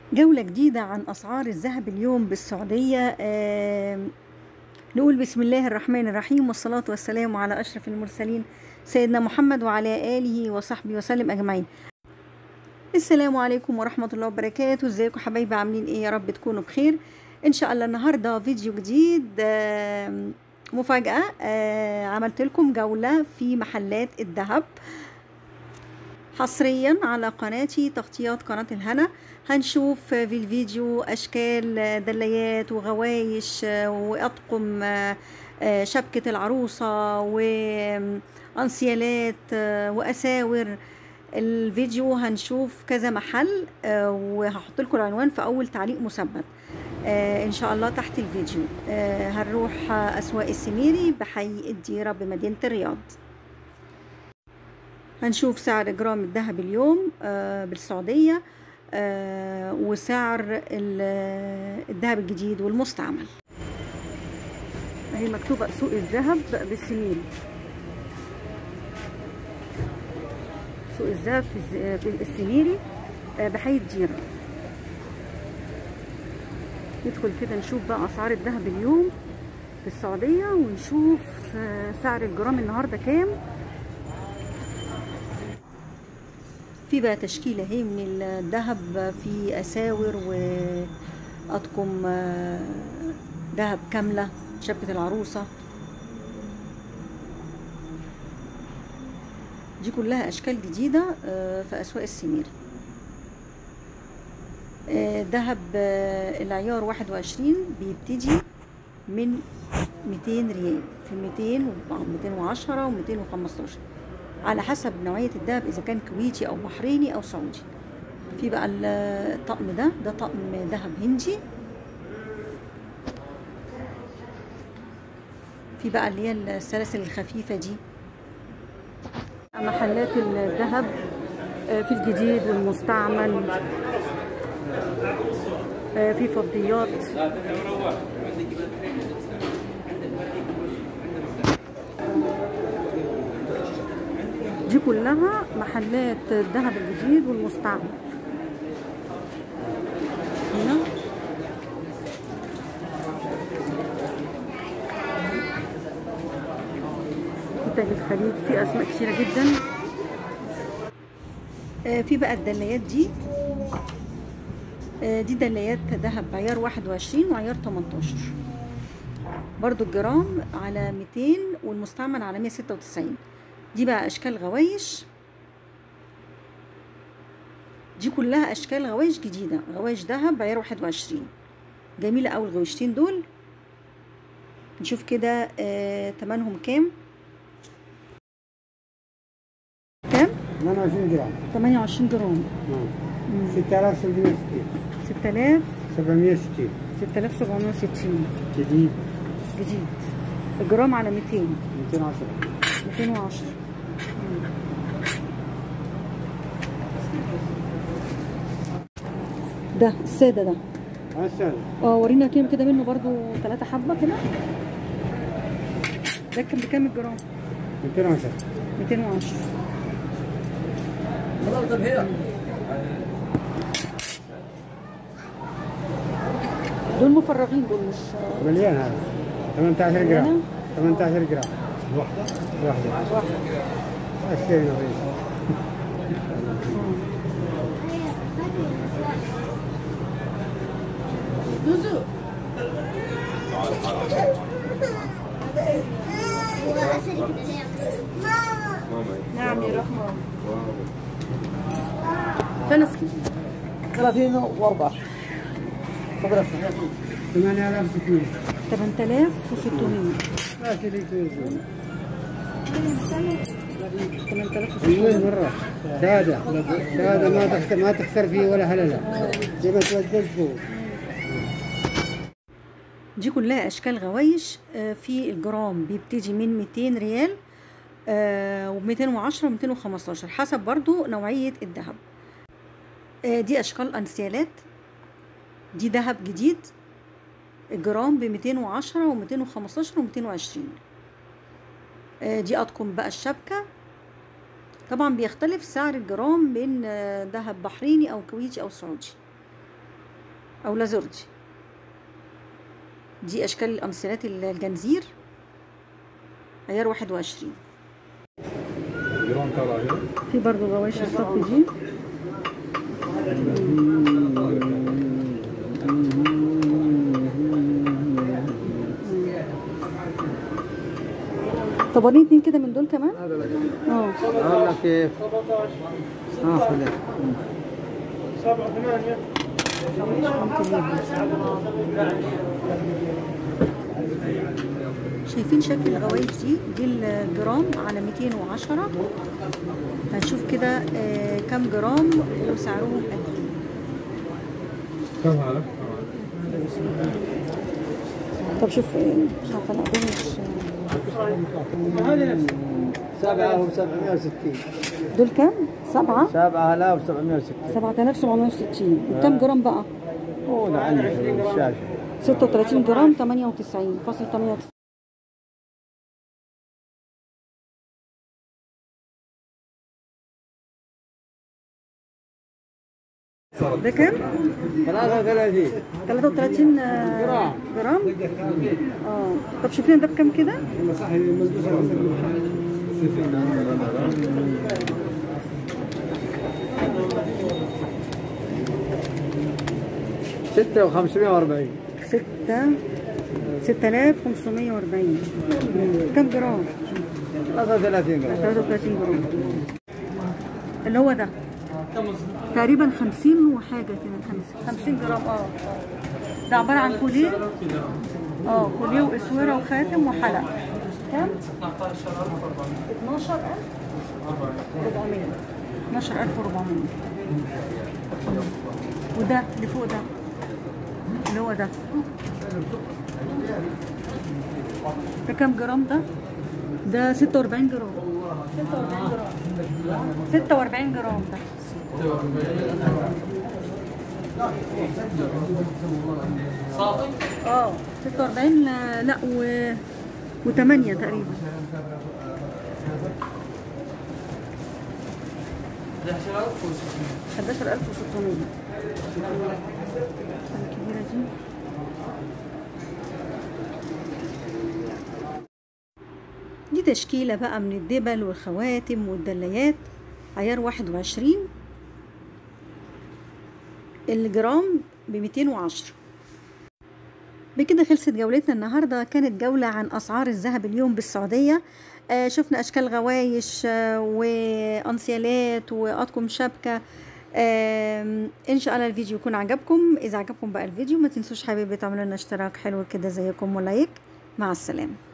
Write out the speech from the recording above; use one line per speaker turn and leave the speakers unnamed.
جولة جديدة عن أسعار الذهب اليوم بالسعودية آم، نقول بسم الله الرحمن الرحيم والصلاة والسلام على أشرف المرسلين سيدنا محمد وعلى آله وصحبه وسلم أجمعين السلام عليكم ورحمة الله وبركاته ازيكم حبايبي عاملين ايه يا رب تكونوا بخير ان شاء الله النهاردة فيديو جديد آم، مفاجأة آه، عملت لكم جولة في محلات الذهب حصريا على قناتي تغطيات قناة الهنا هنشوف في الفيديو أشكال دليات وغوايش وأطقم شبكة العروسة وأنسيالات وأساور الفيديو هنشوف كذا محل وهحط لكم العنوان في أول تعليق مثبت إن شاء الله تحت الفيديو هنروح أسواق السميري بحي الديرة بمدينة الرياض هنشوف سعر جرام الذهب اليوم آه بالسعودية آه وسعر الذهب الجديد والمستعمل اهي مكتوبة سوق الذهب بالسميري سوق الذهب في السميري آه بحي الديرة ندخل كده نشوف بقى اسعار الذهب اليوم في السعودية ونشوف سعر الجرام النهاردة كام في بقى تشكيله اهي من الذهب في اساور واطقم ذهب كامله شبكه العروسه دي كلها اشكال جديده في اسواق السميري ذهب العيار واحد وعشرين بيبتدي من ميتين ريال في ميتين وميتين وعشرة وميتين وخمستاشر على حسب نوعية الدهب إذا كان كويتي أو بحريني أو سعودي في بقى الطقم ده ده طقم ذهب هندي في بقى اللي هي السلاسل الخفيفة دي محلات الذهب في الجديد والمستعمل في فضيات دي كلها محلات الذهب الجديد والمستعمل هنا تاج الخليج في اسماء كتيره جدا آه في بقى الدلايات دي آه دي دلايات ذهب عيار واحد وعشرين وعيار تمنتاشر برضو الجرام على ميتين والمستعمل على مية ستة وتسعين دي بقى اشكال غوايش دي كلها اشكال غوايش جديده غوايش ذهب بعيار واحد وعشرين جميله اوي الغويشتين دول نشوف كده آه تمنهم كام كام
28 جرام
28 جرام
نعم 6760
6000
760
6760
جديد
جديد الجرام على 200
210
210 ده السادة ده
عسل
اه ورينا كام كده منه برضو ثلاثة حبة كده ده كان بكام الجرام
210
210 دول مفرغين دول مش
مليان هذا 18 جرام 18 جرام واحدة واحدة
واحدة
الشيء نظيف
نعم يا رحمة فنس
30 و4
8600
8600
ما كذي يكون
8600
مرة شهادة شهادة ما تخسر ما تخسر فيه ولا هللة زي ما توجد فوق
دي كلها اشكال غوايش آه، في الجرام بيبتدي من 200 ريال و210 و215 حسب برضو نوعية الذهب آه، دي اشكال انسيالات دي ذهب جديد الجرام ب 210 و215 و220 دي اطقم بقى الشبكة طبعا بيختلف سعر الجرام بين آه، ذهب بحريني او كويتي او سعودي او لازوردي دي اشكال الانسيلات الجنزير عيار واحد وعشرين
جرام طالع هنا
في برضو غوايش الصف دي طب وريني اتنين كده من دول كمان اه
والله كيف اه خذها
شايفين شكل الغوايش دي دي الجرام على 210 هنشوف كده آه، كام جرام وسعرهم قد ايه
كم هذا؟
طب شوف آه، مش عارفه لا دول مش
سبعة وسبعمائة وستين
دول كام؟ سبعة
سبعة آلاف وسبعمائة وستين
7760 وكام جرام بقى؟
هو ده عندي في الشاشة
36 جرام 98 فاصل 98 ده كام؟
ثلاثة وثلاثين
33 آه،
جرام.
جرام اه طب شوف لنا ده بكام كده؟
ستة وخمسمائة وأربعين
6 6540 كام جرام؟
ثلاثة وثلاثين جرام
33 جرام اللي هو ده تقريبا 50 وحاجه كده 50 50 جرام اه ده عباره عن كوليه اه كوليه واسوره وخاتم وحلق كام 12400 400 12400 وده اللي فوق ده اللي هو ده ده كام جرام ده؟ ده 46 جرام 46 جرام 46 جرام ده اه 46 لا, لا و و8 تقريبا حداشر ألف وستمية الكبيرة دي دي تشكيلة بقى من الدبل والخواتم والدلايات عيار واحد وعشرين الجرام بميتين وعشرة بكده خلصت جولتنا النهاردة كانت جولة عن أسعار الذهب اليوم بالسعودية آه شفنا أشكال غوايش آه وأنسيالات وأطقم شبكة آم، ان شاء الله الفيديو يكون عجبكم اذا عجبكم بقى الفيديو ما تنسوش حبيبي تعملوا لنا اشتراك حلو كده زيكم ولايك مع السلامه